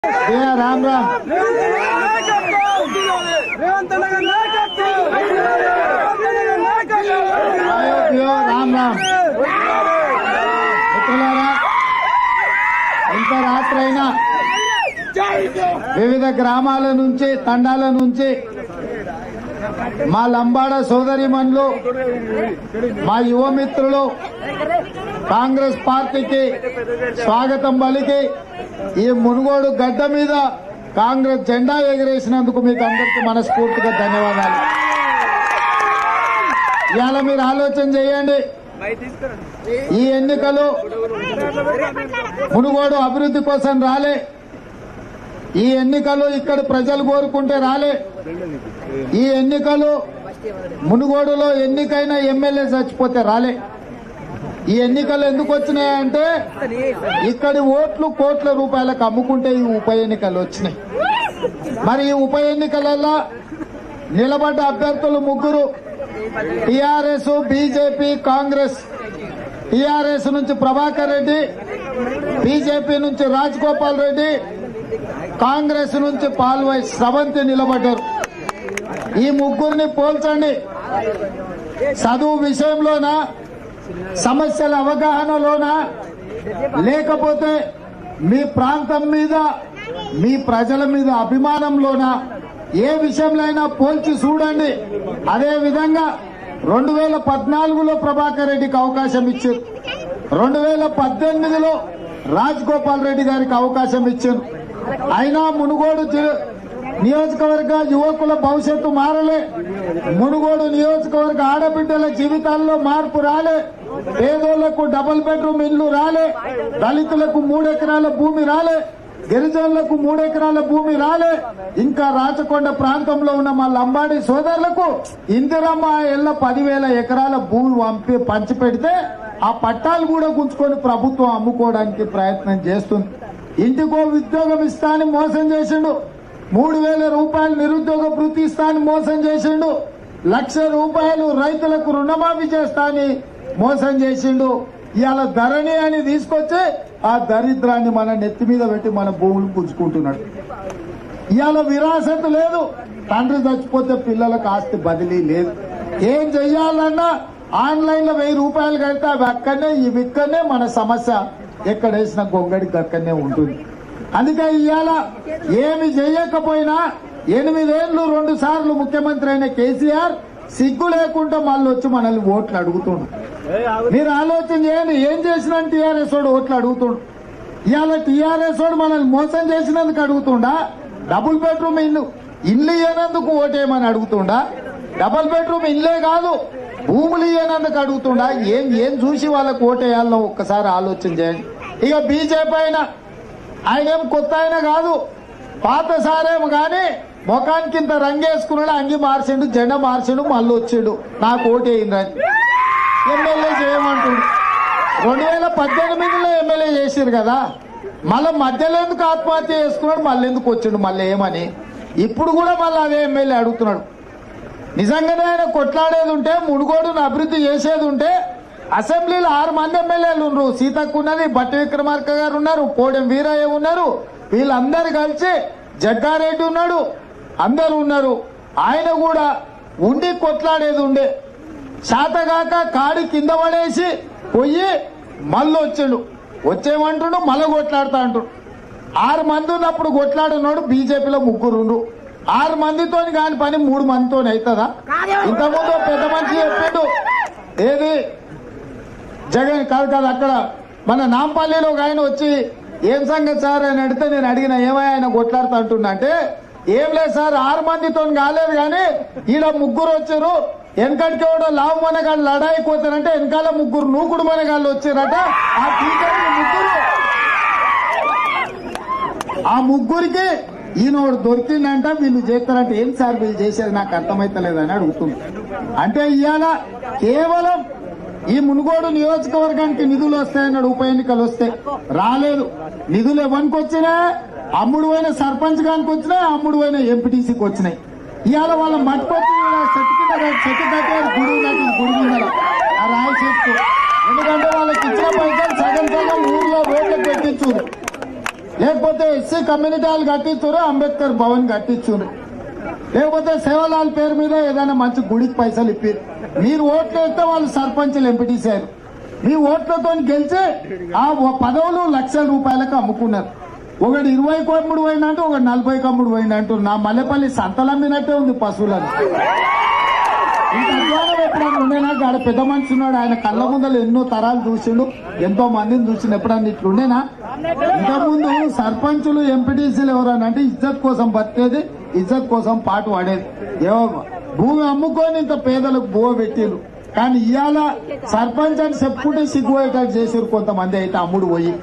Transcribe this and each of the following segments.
జయ రామ్ రామ్ రేవంత్ అన్న గారి నాయకత్వం రేవంత్ అన్న గారి నాయకత్వం అయోధ్య రామ్ రామ్ మిత్రులారా ఇంత రాత్రైనా వివిధ గ్రామాల నుంచి తండాల నుంచి మా లంబాడ సోదరిమణులు మా యువ మిత్రులు కాంగ్రెస్ పార్టీకి స్వాగతం పలికి ఈ మునుగోడు గడ్డ మీద కాంగ్రెస్ జెండా ఎగిరేసినందుకు మీకు అందరికీ మనస్ఫూర్తిగా ధన్యవాదాలు ఇవాళ మీరు ఆలోచన చేయండి ఈ ఎన్నికలు మునుగోడు అభివృద్ధి కోసం రాలే ఈ ఎన్నికలు ఇక్కడ ప్రజలు కోరుకుంటే రాలే ఈ ఎన్నికలు మునుగోడులో ఎన్నికైన ఎమ్మెల్యే చచ్చిపోతే రాలే ఈ ఎన్నికలు ఎందుకు వచ్చినాయంటే ఇక్కడి ఓట్లు కోట్ల రూపాయలకు అమ్ముకుంటే ఈ ఉప ఎన్నికలు వచ్చినాయి మరి ఈ ఉప ఎన్నికలలో నిలబడ్డ అభ్యర్థులు ముగ్గురు టిఆర్ఎస్ బీజేపీ కాంగ్రెస్ టిఆర్ఎస్ నుంచి ప్రభాకర్ రెడ్డి బీజేపీ నుంచి రాజగోపాల్ రెడ్డి కాంగ్రెస్ నుంచి పాల్వై స్రవంతి నిలబడ్డారు ఈ ముగ్గురిని పోల్చండి చదువు విషయంలోనా సమస్యల అవగాహనలోనా లేకపోతే మీ ప్రాంతం మీద మీ ప్రజల మీద అభిమానంలోనా ఏ విషయంలో అయినా పోల్చి చూడండి అదే విధంగా రెండు వేల పద్నాలుగులో ప్రభాకర్ రెడ్డికి అవకాశం ఇచ్చారు రెండు వేల పద్దెనిమిదిలో రాజ్ గోపాల్ రెడ్డి గారికి అవకాశం ఇచ్చారు అయినా మునుగోడు జి- నియోజకవర్గ యువకుల భవిష్యత్తు మారలే మునుగోడు నియోజకవర్గ ఆడబిడ్డల జీవితాల్లో మార్పు రాలే పేదోళ్లకు డబుల్ బెడ్రూమ్ ఇల్లు రాలే దళితులకు మూడెకరాల భూమి రాలే గిరిజనులకు మూడెకరాల భూమి రాలే ఇంకా రాచకొండ ప్రాంతంలో ఉన్న మా లంబాడి సోదరులకు ఇందిరమ్మ ఎల్ల పదివేల ఎకరాల భూమి పంపి పంచి పెడితే ఆ పట్టాలు కూడా గుంజుకొని ప్రభుత్వం అమ్ముకోవడానికి ప్రయత్నం చేస్తుంది ఇంటికో ఉద్యోగం ఇస్తా అని మోసం చేసిండు మూడు వేల రూపాయలు నిరుద్యోగ వృత్తి ఇస్తా అని మోసం చేసిండు లక్ష రూపాయలు రైతులకు రుణమాఫీ చేస్తా అని మోసం చేసిండు ఇవాళ ధరణి అని తీసుకొచ్చి ఆ దరిద్రాన్ని మన నెత్తి మీద పెట్టి మన భూములు పుంజుకుంటున్నాడు ఇవాళ విరాసత్ లేదు తండ్రి చచ్చిపోతే పిల్లలకు ఆస్తి బదిలీ లేదు ఏం చెయ్యాలన్నా ఆన్లైన్ లో వెయ్యి రూపాయలు కడితే అవి అక్కడనే ఇవి ఇక్కడనే మన సమస్య ఎక్కడ వేసిన గొంగడికి అక్కడనే ఉంటుంది అందుకే ఇవాళ ఏమి చేయకపోయినా ఎనిమిదేళ్లు రెండు సార్లు ముఖ్యమంత్రి అయిన కేసీఆర్ సిగ్గు లేకుండా మళ్ళీ వచ్చి మనల్ని ఓట్లు అడుగుతుండు మీరు ఆలోచన చేయండి ఏం చేసిన టీఆర్ఎస్ వాడు ఓట్లు అడుగుతుండు ఇవాళ టీఆర్ఎస్ వాడు మనల్ని మోసం చేసినందుకు అడుగుతుండా డబుల్ బెడ్రూమ్ ఇల్లు ఇల్లు ఇయ్యనందుకు ఓటేయమని అడుగుతుండా డబుల్ బెడ్రూమ్ ఇల్లే కాదు భూములు ఇయ్యనందుకు అడుగుతుండా ఏం ఏం చూసి వాళ్ళకు ఓటేయాలో ఒక్కసారి ఆలోచన చేయండి ఇక బీజేపీ అయినా ఆయన ఏం కొత్త ఆయన కాదు పాత సారేమో గాని ముఖానికి ఇంత రంగేసుకున్నాడు అంగి మార్చిండు జెండా మార్చిండు మళ్ళీ వచ్చిండు నాకు ఓటేయిందని ఎమ్మెల్యే చేయమంటుండు రెండు వేల పద్దెనిమిదిలో ఎమ్మెల్యే చేసిరు కదా మళ్ళీ మధ్యలో ఎందుకు ఆత్మహత్య చేసుకున్నాడు మళ్ళీ ఎందుకు వచ్చిండు మళ్ళీ ఏమని ఇప్పుడు కూడా మళ్ళీ అదే ఎమ్మెల్యే అడుగుతున్నాడు నిజంగానే ఆయన కొట్లాడేది ఉంటే మునుగోడును అభివృద్ధి చేసేది ఉంటే అసెంబ్లీలో ఆరు మంది ఎమ్మెల్యేలు ఉన్నారు సీతకు ఉన్నది బట్టి విక్రమార్క గారు ఉన్నారు పోడెం వీరయ్య ఉన్నారు వీళ్ళందరూ కలిసి జగ్గారెడ్డి ఉన్నాడు అందరూ ఉన్నారు ఆయన కూడా ఉండి కొట్లాడేది ఉండే శాతగాక కాడి కింద పడేసి పోయి మళ్ళీ వచ్చాడు వచ్చేమంటుండు మళ్ళీ కొట్లాడుతా అంటుండు ఆరు మంది ఉన్నప్పుడు కొట్లాడినోడు బీజేపీలో ముగ్గురు ఉండు ఆరు మందితో కాని పని మూడు మందితో అవుతుందా ఇంతకుముందు ఒక పెద్ద మనిషి చెప్పిండు ఏది జగన్ కాదు కాదు అక్కడ మన నాంపల్లిలో ఒక ఆయన వచ్చి ఏం సంగతి సార్ అని అడిగితే నేను అడిగిన ఏమై ఆయన కొట్లాడుతా అంటున్నా అంటే ఏం లేదు సార్ ఆరు మందితో కాలేదు కానీ ఈడ ముగ్గురు వచ్చారు వెనకటికి ఎవడో లావు మనగాళ్ళు లడాయి పోతారంటే వెనకాల ముగ్గురు నూకుడు మనగాళ్ళు వచ్చారట ఆ టీచర్లు ముగ్గురు ఆ ముగ్గురికి ఈయనోడు దొరికిందంట వీళ్ళు చేస్తారంటే ఏం సార్ వీళ్ళు చేసేది నాకు అర్థమైతలేదని అడుగుతుంది అంటే ఇవాళ కేవలం ఈ మునుగోడు నియోజకవర్గానికి నిధులు వస్తాయన్నాడు ఉప ఎన్నికలు వస్తే రాలేదు నిధులు ఎవరికి వచ్చినా అమ్ముడు పోయిన సర్పంచ్ గానికి వచ్చినాయి అమ్ముడు పోయిన ఎంపీటీసీకి వచ్చినాయి ఇవాళ వాళ్ళ మట్టుకొచ్చి చెట్టు కింద చెట్టు కట్టారు గుడి ఉన్నది గుడి ముందర ఆ రాయి చెట్టు ఎందుకంటే వాళ్ళకి ఇచ్చిన పైసలు సగం సగం ఊర్లో రోడ్లకు పెట్టించు లేకపోతే ఎస్సీ కమ్యూనిటీ హాల్ కట్టించురు అంబేద్కర్ భవన్ కట్టించురు లేకపోతే సేవలాల్ పేరు మీద ఏదైనా మంచి గుడికి పైసలు ఇప్పారు మీరు ఓట్లు వేస్తే వాళ్ళు సర్పంచ్లు ఎంపిటీసారు మీ ఓట్లతో గెలిచి ఆ ఓ పదవులు లక్షల రూపాయలకు అమ్ముకున్నారు ఒకటి ఇరవై కమ్ముడు పోయినట్టు ఒకటి నలభై కమ్ముడు పోయినట్టు నా మల్లెపల్లి సంతలమ్మినట్టే ఉంది పశువులను ఇంత అధ్వానం ఎప్పుడన్నా ఉండేనా ఆడ పెద్ద మనిషి ఉన్నాడు ఆయన కళ్ళ ముందర ఎన్నో తరాలు చూసిండు ఎంతో మందిని చూసిండు ఎప్పుడన్నా ఇట్లుండేనా ఇంతకుముందు సర్పంచులు ఎంపీటీసీలు ఎవరన్నా అంటే ఇజ్జత్ కోసం బతికేది ఇజ్జత్ కోసం పాటు పడేది ఏవో భూమి అమ్ముకొని ఇంత పేదలకు బువ పెట్టిరు కానీ ఇవాళ సర్పంచ్ అని చెప్పుకుంటే సిగ్గుపోయేటట్టు చేసారు కొంతమంది అయితే అమ్ముడు పోయి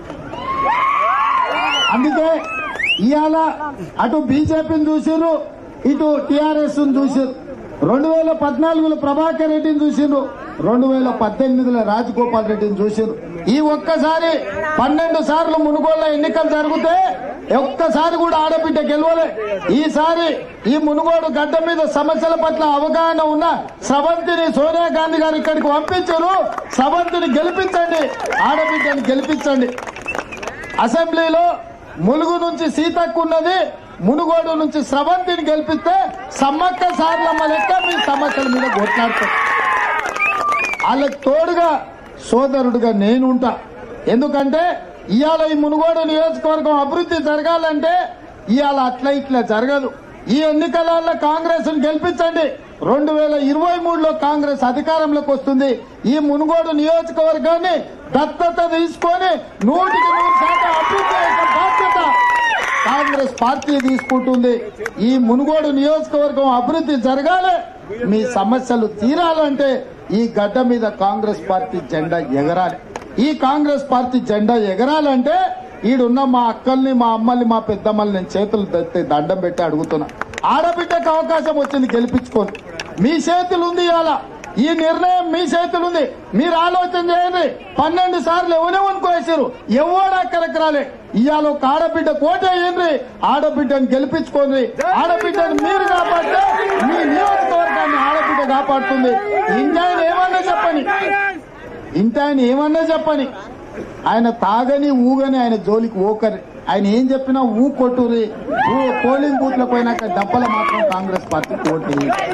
అందుకే ఇవాళ అటు బీజేపీని చూసిర్రు ఇటు టిఆర్ఎస్ చూసిర్రు రెండు వేల పద్నాలుగులో ప్రభాకర్ రెడ్డిని చూసిండ్రు రెండు వేల పద్దెనిమిదిలో రాజగోపాల్ రెడ్డిని చూసిండ్రు ఈ ఒక్కసారి పన్నెండు సార్లు మునుగోళ్ల ఎన్నికలు జరిగితే ఒక్కసారి కూడా ఆడబిడ్డ గెలవలే ఈసారి ఈ మునుగోడు గడ్డ మీద సమస్యల పట్ల అవగాహన ఉన్న స్రవంతిని సోనియా గాంధీ గారు ఇక్కడికి పంపించారు స్రవంతిని గెలిపించండి ఆడబిడ్డని గెలిపించండి అసెంబ్లీలో ములుగు నుంచి సీతక్కు ఉన్నది మునుగోడు నుంచి స్రవంతిని గెలిపిస్తే సమ్మక్క సార్లమ్మ లెక్క మీ సమస్యల మీద కొట్లాడతాం వాళ్ళకి తోడుగా సోదరుడుగా నేనుంటా ఎందుకంటే ఇవాళ ఈ మునుగోడు నియోజకవర్గం అభివృద్ధి జరగాలంటే ఇవాళ అట్లా ఇట్లా జరగదు ఈ ఎన్నికలలో కాంగ్రెస్ గెలిపించండి రెండు వేల ఇరవై మూడులో కాంగ్రెస్ అధికారంలోకి వస్తుంది ఈ మునుగోడు నియోజకవర్గాన్ని దత్తత తీసుకొని నూటికి నూరు శాతం అభివృద్ధి చేసే బాధ్యత కాంగ్రెస్ పార్టీ తీసుకుంటుంది ఈ మునుగోడు నియోజకవర్గం అభివృద్ధి జరగాలి మీ సమస్యలు తీరాలంటే ఈ గడ్డ మీద కాంగ్రెస్ పార్టీ జెండా ఎగరాలి ఈ కాంగ్రెస్ పార్టీ జెండా ఎగరాలంటే ఈడున్న మా అక్కల్ని మా అమ్మల్ని మా పెద్దమ్మల్ని నేను చేతులు దత్తి దండం పెట్టి అడుగుతున్నా ఆడబిడ్డకు అవకాశం వచ్చింది గెలిపించుకోండి మీ చేతులు ఉంది ఇవాళ ఈ నిర్ణయం మీ చేతులు ఉంది మీరు ఆలోచన చేయండి పన్నెండు సార్లు ఎవరెవనుకోసారు ఎవడు అక్కడికి రాలే ఇవాళ ఒక ఆడబిడ్డ కోట అయ్యింది ఆడబిడ్డని గెలిపించుకోండి ఆడబిడ్డని మీరు కాపాడితే మీ నియోజకవర్గాన్ని ఆడబిడ్డ కాపాడుతుంది ఇంటాయన ఏమన్నా చెప్పని ఇంటాయన ఏమన్నా చెప్పని ఆయన తాగని ఊగని ఆయన జోలికి ఓకరి ఆయన ఏం చెప్పినా ఊ కొట్టురి ఊ పోలింగ్ బూత్ లో పోయినాక డబ్బల మాత్రం కాంగ్రెస్ పార్టీకి ఓటు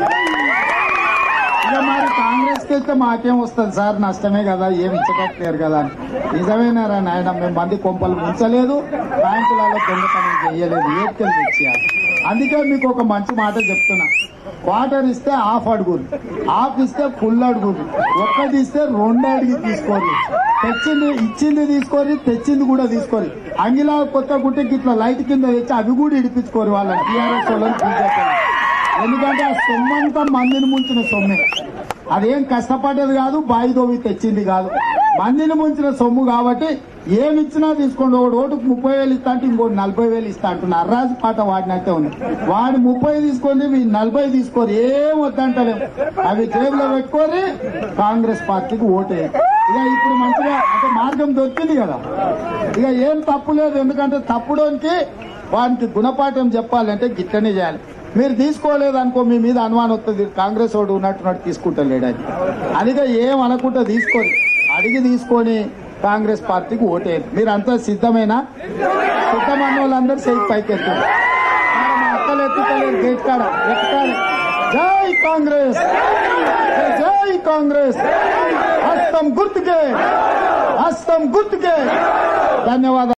ఇక మరి కాంగ్రెస్ కి వెళ్తే మాకేం వస్తుంది సార్ నష్టమే కదా ఏం ఇచ్చకట్లేరు కదా అని నిజమేనారా నాయన మేము మంది కొంపలు ముంచలేదు బ్యాంకులలో దొంగతనం చేయలేదు ఏడ్కెళ్ళి తెచ్చేయాలి అందుకే మీకు ఒక మంచి మాట చెప్తున్నా వాటర్ ఇస్తే హాఫ్ అడుగురు హాఫ్ ఇస్తే ఫుల్ అడుగురు ఒక్కటి ఇస్తే రెండు అడిగి తీసుకోండి తెచ్చింది ఇచ్చింది తీసుకోరి తెచ్చింది కూడా తీసుకోరి అంగిలా కొత్త గుట్టకి ఇట్లా లైట్ కింద తెచ్చి అవి కూడా ఇడిపించుకోరు వాళ్ళని టీఆర్ఎస్ వాళ్ళని బీజేపీ వాళ్ళని. ఎందుకంటే ఆ సొమ్మంతా మందిని ముంచిన సొమ్మే అదేం కష్టపడ్డది కాదు బాయి దోవి తెచ్చింది కాదు మందిని ముంచిన సొమ్ము కాబట్టి ఏమి ఇచ్చినా తీసుకోండి ఒకటి ఓటుకు ముప్పై వేలు ఇస్తా అంటే ఇంకోటి నలభై వేలు ఇస్తా అంటున్నా అర్రాజు పాట వాడినట్టే ఉంది వాడి ముప్పై తీసుకోండి మీ నలభై తీసుకోరు ఏం వద్దంటలేం అవి జేబులో పెట్టుకొని కాంగ్రెస్ పార్టీకి ఓటేయండి ఇక ఇప్పుడు మంచిగా అంటే మార్గం దొరికింది కదా ఇక ఏం తప్పు లేదు ఎందుకంటే తప్పుడోనికి వానికి గుణపాఠం చెప్పాలంటే గిట్లనే చేయాలి మీరు తీసుకోలేదు అనుకో మీ మీద అనుమానం వస్తుంది కాంగ్రెస్ వాడు ఉన్నట్టున్నట్టు తీసుకుంటలేడు అని అందుకే ఏం అనుకుంటా తీసుకొని అడిగి తీసుకొని కాంగ్రెస్ పార్టీకి ఓటేయాలి మీరు అంతా సిద్ధమేనా సిద్ధమన్న వాళ్ళందరూ సేఫ్ పైకి ఎత్తారు మా అక్కలు ఎత్తుకోలేరు గేట్ కాడ ఎత్తుకాలి జై కాంగ్రెస్ జై కాంగ్రెస్ హస్తం గుర్తుకే హస్తం గుర్తుకే ధన్యవాదాలు